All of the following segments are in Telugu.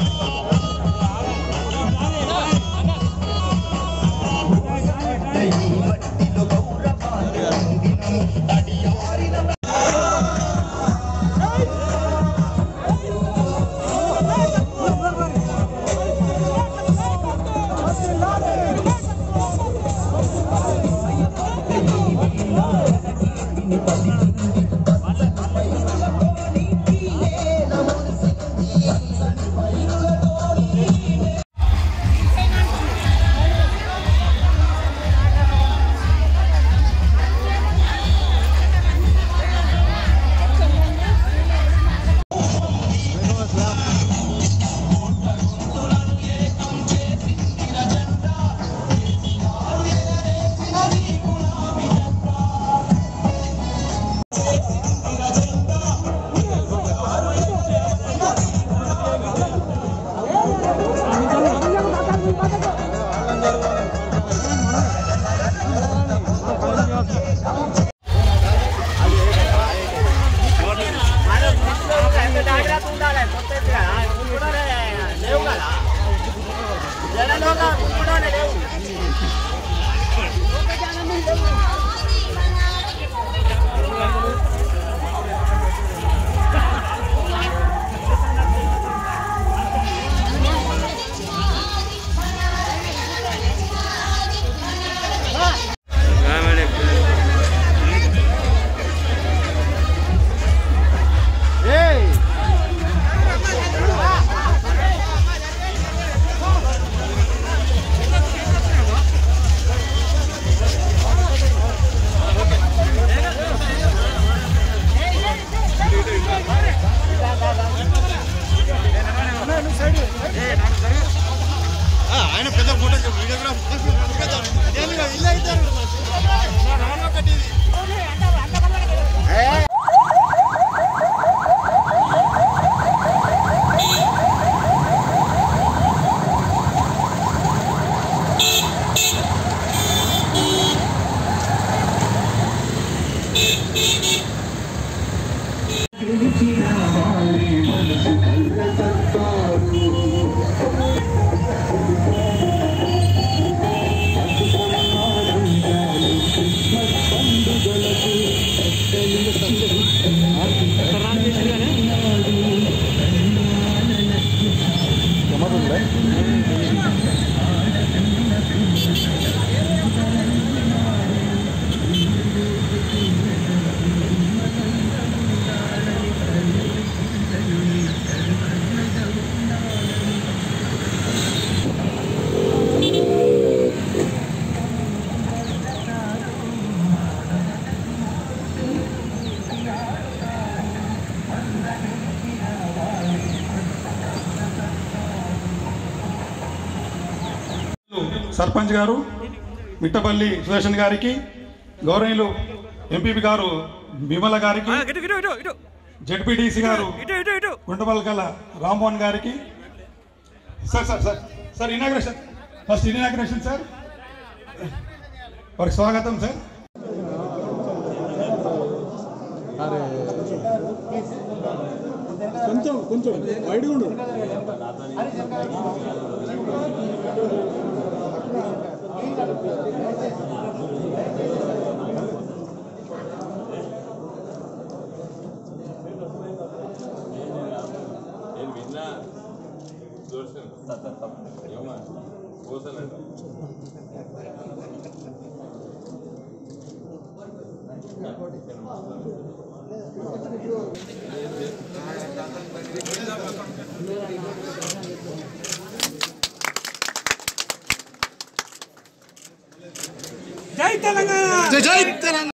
ఆయన పెద్ద ఫోటో వీడియోగ్రాఫ్ ఇల్లు అవుతారు సర్పంచ్ గారు మిట్టపల్లి సుదర్శన్ గారికి గౌరవనీయులు ఎంపీపీ గారు విమల గారికి ఇటు ఇటు ఇటు ఇటు జడ్పీటీసీ గారు ఇటు ఇటు ఇటు గుంటపల్కల రామ్మోహన్ గారికి sir sir sir sir inauguration first inauguration sir వారికి స్వాగతం సార్ కొంచెం కొంచెం వైడ్గా ఉండు జై తెలంగాణ జై జై తెలంగాణ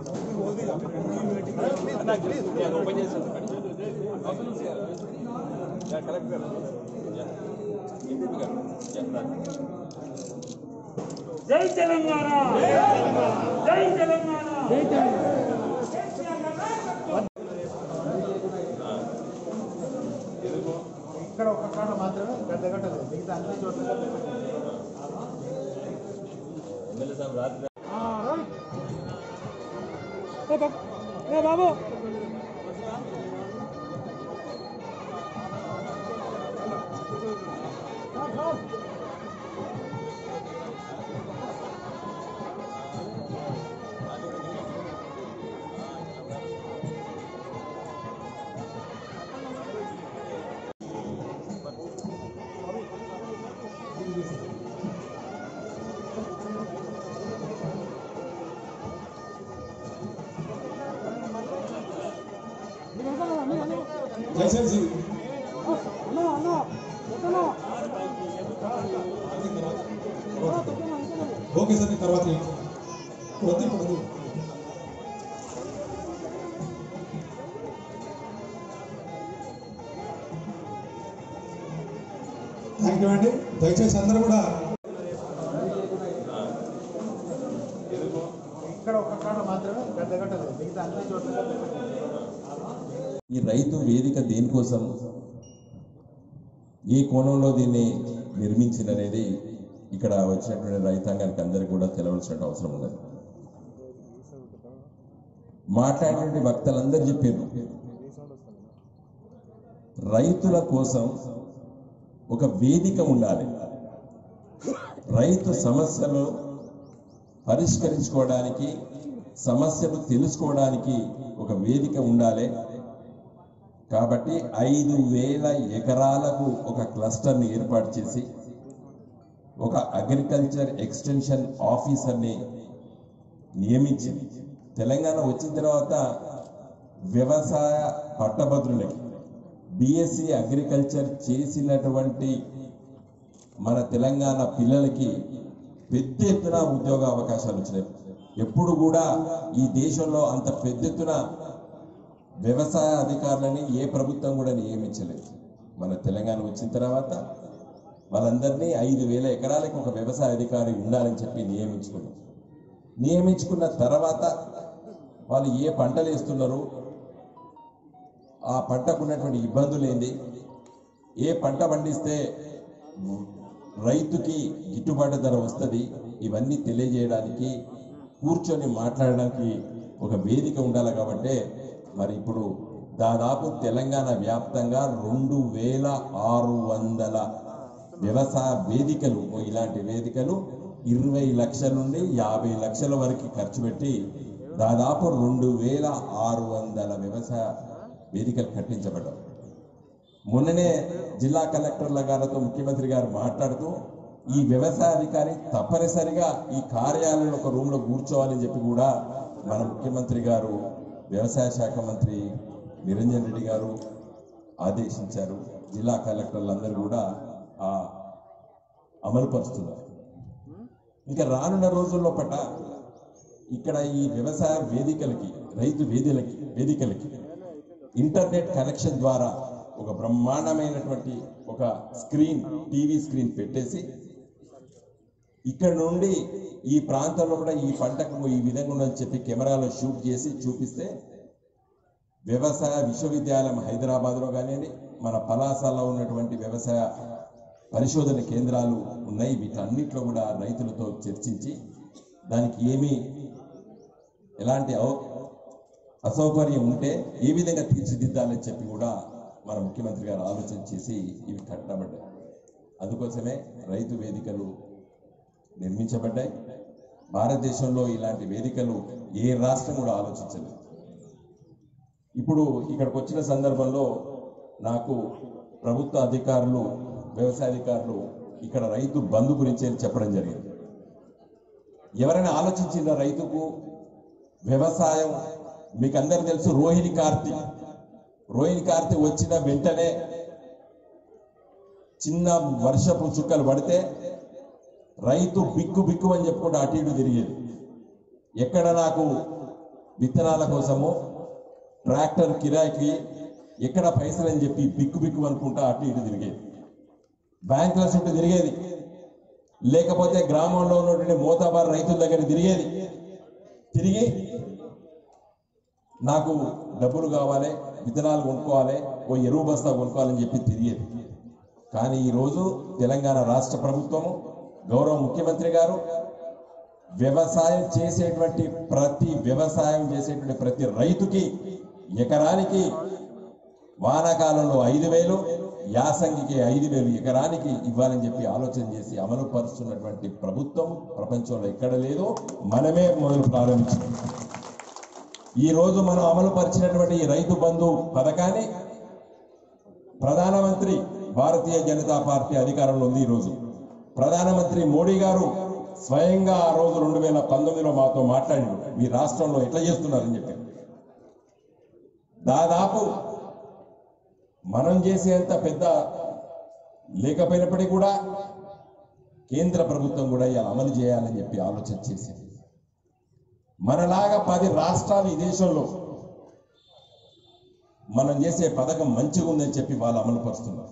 జై తెలంగాణ జై తెలంగాణ జై బాబు దయచేసి ఓకే సార్ నేను తర్వాత ఇప్పుడు వద్దు ఇప్పుడు వద్దు థ్యాంక్ యూ అండి దయచేసి అందరూ కూడా ఈ రైతు వేదిక దేనికోసం ఏ కోణంలో దీన్ని నిర్మించిందనేది ఇక్కడ వచ్చినటువంటి రైతాంగానికి అందరికీ కూడా తెలవలసిన అవసరం ఉన్నది మాట్లాడినటువంటి వక్తలందరూ చెప్పారు రైతుల కోసం ఒక వేదిక ఉండాలి రైతు సమస్యలు పరిష్కరించుకోవడానికి సమస్యలు తెలుసుకోవడానికి ఒక వేదిక ఉండాలి కాబట్టి ఐదు వేల ఎకరాలకు ఒక క్లస్టర్ని ఏర్పాటు చేసి ఒక అగ్రికల్చర్ ఎక్స్టెన్షన్ ఆఫీసర్ని నియమించి తెలంగాణ వచ్చిన తర్వాత వ్యవసాయ పట్టభద్రులకి బిఎస్సి అగ్రికల్చర్ చేసినటువంటి మన తెలంగాణ పిల్లలకి పెద్ద ఎత్తున ఉద్యోగ అవకాశాలు వచ్చినాయి ఎప్పుడు కూడా ఈ దేశంలో అంత పెద్ద ఎత్తున వ్యవసాయ అధికారులని ఏ ప్రభుత్వం కూడా నియమించలేదు మన తెలంగాణ వచ్చిన తర్వాత వాళ్ళందరినీ ఐదు వేల ఎకరాలకు ఒక వ్యవసాయ అధికారి ఉండాలని చెప్పి నియమించుకున్నాం నియమించుకున్న తర్వాత వాళ్ళు ఏ పంటలు వేస్తున్నారు ఆ పంటకు ఉన్నటువంటి ఇబ్బందులు ఏంది ఏ పంట పండిస్తే రైతుకి గిట్టుబాటు ధర వస్తుంది ఇవన్నీ తెలియజేయడానికి కూర్చొని మాట్లాడడానికి ఒక వేదిక ఉండాలి కాబట్టి మరి ఇప్పుడు దాదాపు తెలంగాణ వ్యాప్తంగా రెండు వేల ఆరు వందల వ్యవసాయ వేదికలు ఓ ఇలాంటి వేదికలు ఇరవై లక్షల నుండి యాభై లక్షల వరకు ఖర్చు పెట్టి దాదాపు రెండు వేల ఆరు వందల వ్యవసాయ వేదికలు కట్టించబడ్డాయి మొన్ననే జిల్లా కలెక్టర్ల గారితో ముఖ్యమంత్రి గారు మాట్లాడుతూ ఈ వ్యవసాయ అధికారి తప్పనిసరిగా ఈ కార్యాలయంలో ఒక రూమ్ లో కూర్చోవాలని చెప్పి కూడా మన ముఖ్యమంత్రి గారు వ్యవసాయ శాఖ మంత్రి నిరంజన్ రెడ్డి గారు ఆదేశించారు జిల్లా కలెక్టర్లందరూ కూడా ఆ అమలు పరుస్తున్నారు ఇంకా రానున్న రోజుల్లో పట ఇక్కడ ఈ వ్యవసాయ వేదికలకి రైతు వేదికలకి వేదికలకి ఇంటర్నెట్ కనెక్షన్ ద్వారా ఒక బ్రహ్మాండమైనటువంటి ఒక స్క్రీన్ టీవీ స్క్రీన్ పెట్టేసి ఇక్కడ నుండి ఈ ప్రాంతంలో కూడా ఈ పంటకు ఈ విధంగా ఉందని చెప్పి కెమెరాలో షూట్ చేసి చూపిస్తే వ్యవసాయ విశ్వవిద్యాలయం హైదరాబాద్లో కానివ్వండి మన పలాసలో ఉన్నటువంటి వ్యవసాయ పరిశోధన కేంద్రాలు ఉన్నాయి వీటన్నిటిలో కూడా రైతులతో చర్చించి దానికి ఏమి ఎలాంటి అవ అసౌకర్యం ఉంటే ఏ విధంగా తీర్చిదిద్దాలని చెప్పి కూడా మన ముఖ్యమంత్రి గారు ఆలోచన చేసి ఇవి కట్టబడ్డాయి అందుకోసమే రైతు వేదికలు నిర్మించబడ్డాయి భారతదేశంలో ఇలాంటి వేదికలు ఏ రాష్ట్రం కూడా ఆలోచించలేదు ఇప్పుడు ఇక్కడికి వచ్చిన సందర్భంలో నాకు ప్రభుత్వ అధికారులు వ్యవసాయ అధికారులు ఇక్కడ రైతు బంధు గురించి అని చెప్పడం జరిగింది ఎవరైనా ఆలోచించిన రైతుకు వ్యవసాయం మీకు అందరు తెలుసు రోహిణి కార్తీ రోహిణి కార్తీ వచ్చిన వెంటనే చిన్న వర్షపు చుక్కలు పడితే రైతు బిక్కు బిక్కు అని చెప్పుకుంటూ అటు ఇటు తిరిగేది ఎక్కడ నాకు విత్తనాల కోసము ట్రాక్టర్ కిరాయికి ఎక్కడ పైసలు అని చెప్పి బిక్కు బిక్కు అనుకుంటా అటు ఇటు తిరిగేది బ్యాంకుల చుట్టూ తిరిగేది లేకపోతే గ్రామంలో ఉన్నటువంటి మోతాబార్ రైతుల దగ్గర తిరిగేది తిరిగి నాకు డబ్బులు కావాలి విత్తనాలు కొనుక్కోవాలి ఓ ఎరువు బస్తా కొనుక్కోవాలని చెప్పి తిరిగేది కానీ ఈరోజు తెలంగాణ రాష్ట్ర ప్రభుత్వము గౌరవ ముఖ్యమంత్రి గారు వ్యవసాయం చేసేటువంటి ప్రతి వ్యవసాయం చేసేటువంటి ప్రతి రైతుకి ఎకరానికి వానాకాలంలో ఐదు వేలు యాసంగికి ఐదు వేలు ఎకరానికి ఇవ్వాలని చెప్పి ఆలోచన చేసి అమలు పరుస్తున్నటువంటి ప్రభుత్వం ప్రపంచంలో ఎక్కడ లేదు మనమే మొదలు ప్రారంభించాం ఈ రోజు మనం అమలు పరిచినటువంటి ఈ రైతు బంధు పథకాన్ని ప్రధానమంత్రి భారతీయ జనతా పార్టీ అధికారంలో ఉంది ఈ రోజు ప్రధానమంత్రి మోడీ గారు స్వయంగా ఆ రోజు రెండు వేల పంతొమ్మిదిలో మాతో మాట్లాడారు మీ రాష్ట్రంలో ఎట్లా చేస్తున్నారని చెప్పి దాదాపు మనం చేసేంత పెద్ద లేకపోయినప్పటికీ కూడా కేంద్ర ప్రభుత్వం కూడా ఇలా అమలు చేయాలని చెప్పి ఆలోచన చేసింది మనలాగా పది రాష్ట్రాలు ఈ దేశంలో మనం చేసే పథకం మంచిగా ఉందని చెప్పి వాళ్ళు అమలు పరుస్తున్నారు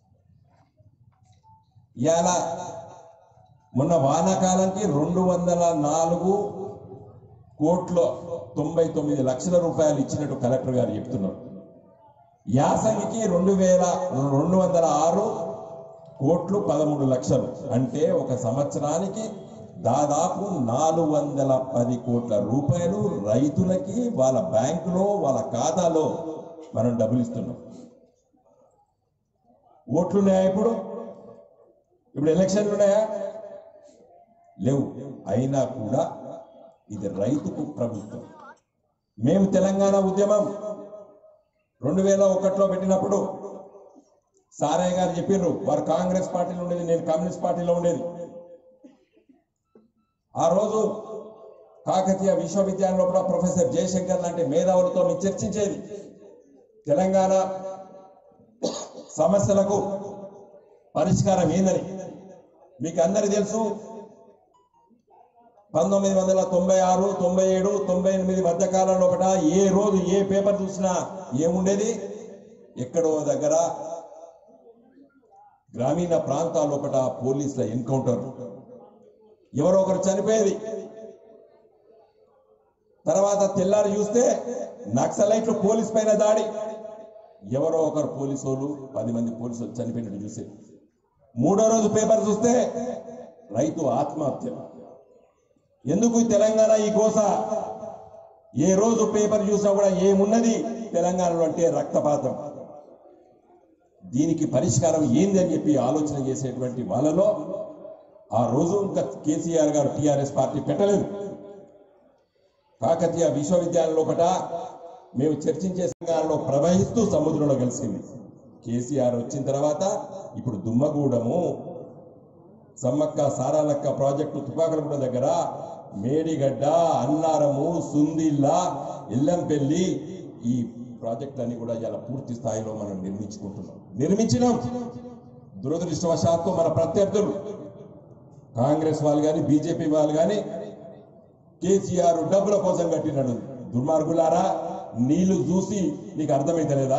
ఇవాళ మొన్న వానాకాలానికి రెండు వందల నాలుగు కోట్ల తొంభై తొమ్మిది లక్షల రూపాయలు ఇచ్చినట్టు కలెక్టర్ గారు చెప్తున్నారు యాసంగికి రెండు వేల రెండు వందల ఆరు కోట్లు పదమూడు లక్షలు అంటే ఒక సంవత్సరానికి దాదాపు నాలుగు వందల పది కోట్ల రూపాయలు రైతులకి వాళ్ళ బ్యాంకులో వాళ్ళ ఖాతాలో మనం డబ్బులు ఇస్తున్నాం ఓట్లున్నాయా ఇప్పుడు ఇప్పుడు ఎలక్షన్లు ఉన్నాయా లేవు అయినా కూడా ఇది రైతుకు ప్రభుత్వం మేము తెలంగాణ ఉద్యమం రెండు వేల ఒకటిలో పెట్టినప్పుడు సారయ్య గారు చెప్పిర్రు వారు కాంగ్రెస్ పార్టీలో ఉండేది నేను కమ్యూనిస్ట్ పార్టీలో ఉండేది ఆ రోజు కాకతీయ విశ్వవిద్యాలయంలో కూడా ప్రొఫెసర్ జయశంకర్ లాంటి మేధావులతో మేము చర్చించేది తెలంగాణ సమస్యలకు పరిష్కారం ఏందని మీకు అందరికి తెలుసు పంతొమ్మిది వందల తొంభై ఆరు తొంభై ఏడు తొంభై ఎనిమిది మధ్య కాలంలో ఒకట ఏ రోజు ఏ పేపర్ చూసినా ఏముండేది ఎక్కడో దగ్గర గ్రామీణ ప్రాంతాల ఒకట పోలీసుల ఎన్కౌంటర్ ఎవరో ఒకరు చనిపోయేది తర్వాత తెల్లారి చూస్తే నక్సలైట్లు పోలీస్ పైన దాడి ఎవరో ఒకరు పోలీసు వాళ్ళు పది మంది పోలీసులు చనిపోయినట్టు చూసే మూడో రోజు పేపర్ చూస్తే రైతు ఆత్మహత్య ఎందుకు ఈ తెలంగాణ ఈ కోస ఏ రోజు పేపర్ చూసినా కూడా ఏమున్నది తెలంగాణలో అంటే రక్తపాతం దీనికి పరిష్కారం ఏంది అని చెప్పి ఆలోచన చేసేటువంటి వాళ్ళలో ఆ రోజు ఇంకా కేసీఆర్ గారు టిఆర్ఎస్ పార్టీ పెట్టలేదు కాకతీయ విశ్వవిద్యాలయం లోపట మేము చర్చించే సంఘాలలో ప్రవహిస్తూ సముద్రంలో కలిసింది కేసీఆర్ వచ్చిన తర్వాత ఇప్పుడు దుమ్మగూడము సమ్మక్క సారాలక్క ప్రాజెక్టు తుపాకులగూడ దగ్గర మేడిగడ్డ అన్నారము సుందిల్ల ఎల్లంపల్లి ఈ ప్రాజెక్టులన్నీ కూడా ఇలా పూర్తి స్థాయిలో మనం నిర్మించుకుంటున్నాం నిర్మించినాం దురదృష్టవశాత్తు మన ప్రత్యర్థులు కాంగ్రెస్ వాళ్ళు కానీ బీజేపీ వాళ్ళు కానీ కేసీఆర్ డబ్బుల కోసం కట్టినాడు దుర్మార్గులారా నీళ్లు చూసి నీకు అర్థమైతలేదా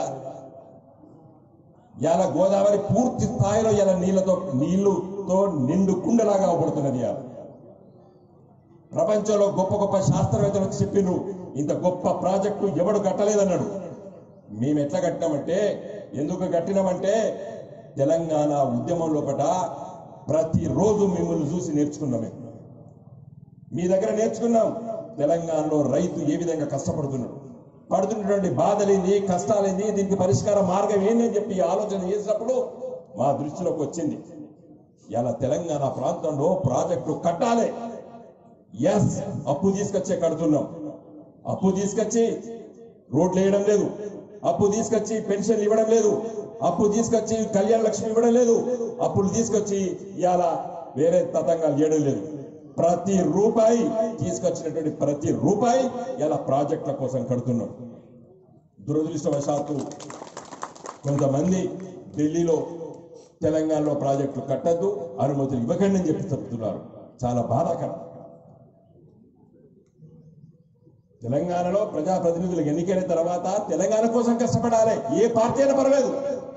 ఇవాళ గోదావరి పూర్తి స్థాయిలో ఇలా నీళ్లతో నీళ్లుతో నిండు కుండలాగా అవబడుతున్నది ఇవాళ ప్రపంచంలో గొప్ప గొప్ప శాస్త్రవేత్తలు వచ్చి చెప్పిండ్రు ఇంత గొప్ప ప్రాజెక్టు ఎవడు కట్టలేదన్నాడు మేము ఎట్లా కట్టినామంటే ఎందుకు కట్టినామంటే తెలంగాణ ఉద్యమం లోపట ప్రతిరోజు మిమ్మల్ని చూసి నేర్చుకున్నామే మీ దగ్గర నేర్చుకున్నాం తెలంగాణలో రైతు ఏ విధంగా కష్టపడుతున్నాడు పడుతున్నటువంటి బాధలేంది కష్టాలేంది దీనికి పరిష్కార మార్గం ఏంది అని చెప్పి ఆలోచన చేసినప్పుడు మా దృష్టిలోకి వచ్చింది ఇలా తెలంగాణ ప్రాంతంలో ప్రాజెక్టు కట్టాలి ఎస్ అప్పు తీసుకొచ్చే కడుతున్నాం అప్పు తీసుకొచ్చి రోడ్లు వేయడం లేదు అప్పు తీసుకొచ్చి పెన్షన్లు ఇవ్వడం లేదు అప్పు తీసుకొచ్చి కళ్యాణ లక్ష్మి ఇవ్వడం లేదు అప్పులు తీసుకొచ్చి ఇవాళ వేరే తతంగాలు చేయడం లేదు ప్రతి రూపాయి తీసుకొచ్చినటువంటి ప్రతి రూపాయి ఇలా ప్రాజెక్టుల కోసం కడుతున్నాం దురదృష్టవశాత్తు కొంతమంది ఢిల్లీలో తెలంగాణలో ప్రాజెక్టులు కట్టద్దు అనుమతులు ఇవ్వకండి అని చెప్పి చెప్తున్నారు చాలా బాధాకరం తెలంగాణలో ప్రజాప్రతినిధులు ఎన్నికైన తర్వాత తెలంగాణ కోసం కష్టపడాలి ఏ పార్టీ అయినా పర్లేదు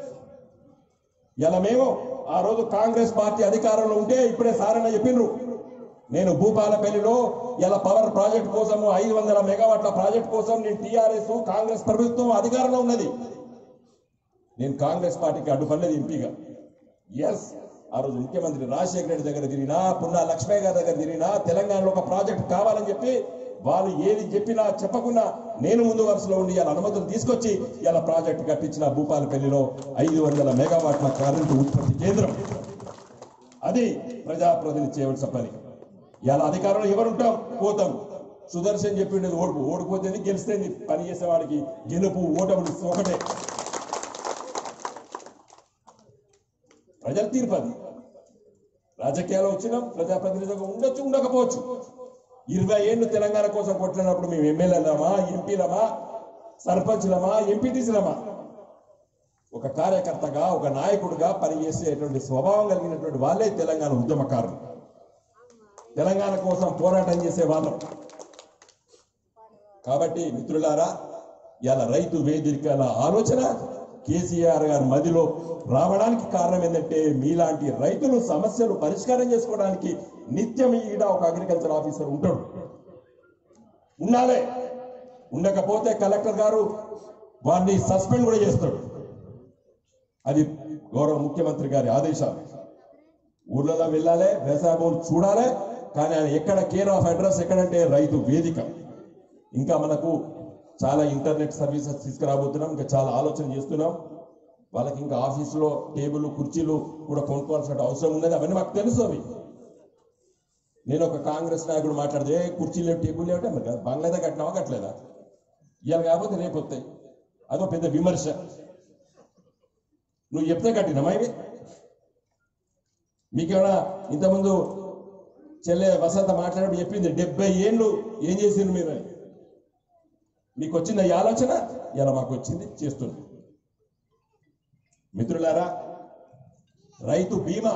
ఇలా మేము ఆ రోజు కాంగ్రెస్ పార్టీ అధికారంలో ఉంటే ఇప్పుడే సారన్న చెప్పిండ్రు నేను భూపాలపల్లిలో ఇలా పవర్ ప్రాజెక్ట్ కోసము ఐదు వందల మెగావాట్ల ప్రాజెక్ట్ కోసం నేను టీఆర్ఎస్ కాంగ్రెస్ ప్రభుత్వం అధికారంలో ఉన్నది నేను కాంగ్రెస్ పార్టీకి అడ్డుపడలేదు ఎంపీగా ఎస్ ఆ రోజు ముఖ్యమంత్రి రాజశేఖర రెడ్డి దగ్గర తిరిగినా పున్నా లక్ష్మయ్య గారి దగ్గర తిరిగినా తెలంగాణలో ఒక ప్రాజెక్ట్ కావాలని చెప్పి వాళ్ళు ఏది చెప్పినా చెప్పకుండా నేను ముందు వరుసలో ఉండి ఇలా అనుమతులు తీసుకొచ్చి ఇలా ప్రాజెక్ట్ కట్టించిన భూపాలపల్లిలో ఐదు వందల మెగావాట్ల కరెంటు ఉత్పత్తి కేంద్రం అది ప్రజాప్రతినిధి చేయవలసిన పని ఇలా అధికారంలో ఎవరుంటాం పోతాం సుదర్శన్ చెప్పిండేది ఓడిపో ఓడిపోతేనే గెలిస్తే నీ పని చేసేవాడికి గెలుపు ఓటములు ఒకటే ప్రజల తీర్పు అది రాజకీయాల్లో వచ్చినాం ప్రజాప్రతినిధిగా ఉండొచ్చు ఉండకపోవచ్చు ఇరవై ఏళ్ళు తెలంగాణ కోసం కొట్టినప్పుడు మేము ఎమ్మెల్యేలమా ఎంపీలమా సర్పంచ్లమా ఎంపీటీసీలమా ఒక కార్యకర్తగా ఒక నాయకుడిగా పనిచేసేటువంటి స్వభావం కలిగినటువంటి వాళ్ళే తెలంగాణ ఉద్యమకారులు తెలంగాణ కోసం పోరాటం చేసే వాళ్ళం కాబట్టి మిత్రులారా ఇలా రైతు వేదికల ఆలోచన కేసీఆర్ గారి మదిలో రావడానికి కారణం ఏంటంటే మీలాంటి రైతులు సమస్యలు పరిష్కారం చేసుకోవడానికి నిత్యం ఈడ ఒక అగ్రికల్చర్ ఆఫీసర్ ఉంటాడు ఉండాలే ఉండకపోతే కలెక్టర్ గారు వారిని సస్పెండ్ కూడా చేస్తాడు అది గౌరవ ముఖ్యమంత్రి గారి ఆదేశాలు ఊర్లలో వెళ్ళాలి వ్యవసాయ భూములు చూడాలి కానీ ఆయన ఎక్కడ కేర్ ఆఫ్ అడ్రస్ ఎక్కడంటే రైతు వేదిక ఇంకా మనకు చాలా ఇంటర్నెట్ సర్వీసెస్ తీసుకురాబోతున్నాం ఇంకా చాలా ఆలోచన చేస్తున్నాం వాళ్ళకి ఇంకా ఆఫీసులో టేబుల్ కుర్చీలు కూడా కొనుక్కోవాల్సిన అవసరం ఉన్నది అవన్నీ మాకు తెలుసు అవి నేను ఒక కాంగ్రెస్ నాయకుడు మాట్లాడితే "ఏ, కుర్చీలు లేవు టేబుల్ లేవు అంటే మరి కాదు, బంగ్లాదే కట్టినావా కట్టలేదా ఇవాళ కాకపోతే రేపు వస్తాయి అదో పెద్ద విమర్శ నువ్వు చెప్తే కట్టినమా ఇవి మీకేమైనా ఇంతకుముందు చెల్లె వసంత మాట్లాడినప్పుడు చెప్పింది డెబ్బై ఏళ్ళు ఏం చేసిండ్రు మీరు అని. మీకు వచ్చింది ఈ ఆలోచన ఇలా మాకు వచ్చింది చేస్తుంది మిత్రులారా రైతు బీమా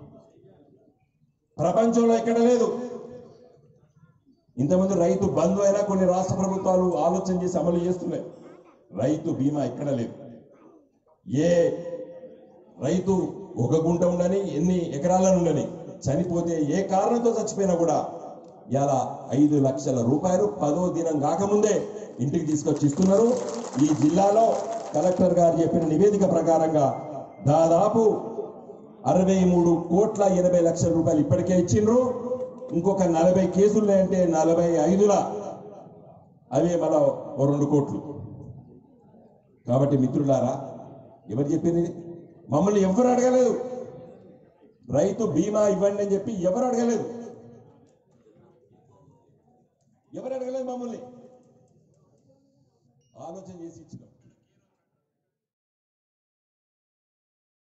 ప్రపంచంలో ఎక్కడ లేదు ఇంతకుముందు రైతు బంధు అయినా కొన్ని రాష్ట్ర ప్రభుత్వాలు ఆలోచన చేసి అమలు చేస్తున్నాయి రైతు బీమా ఎక్కడ లేదు ఏ రైతు ఒక గుంట ఉండని ఎన్ని ఎకరాలను ఉండని చనిపోతే ఏ కారణంతో చచ్చిపోయినా కూడా ఇలా ఐదు లక్షల రూపాయలు పదో దినం కాకముందే ఇంటికి తీసుకొచ్చి ఇస్తున్నారు ఈ జిల్లాలో కలెక్టర్ గారు చెప్పిన నివేదిక ప్రకారంగా దాదాపు అరవై మూడు కోట్ల ఎనభై లక్షల రూపాయలు ఇప్పటికే ఇచ్చిండ్రు ఇంకొక నలభై కేసులు ఉన్నాయంటే నలభై ఐదుల అవే మళ్ళా ఓ రెండు కోట్లు కాబట్టి మిత్రులారా ఎవరు చెప్పింది ఇది? మమ్మల్ని ఎవరు అడగలేదు రైతు బీమా ఇవ్వండి అని చెప్పి ఎవరు అడగలేదు ఎవరు అడగలేదు మమ్మల్ని ఆలోచన చేసి ఇచ్చినాం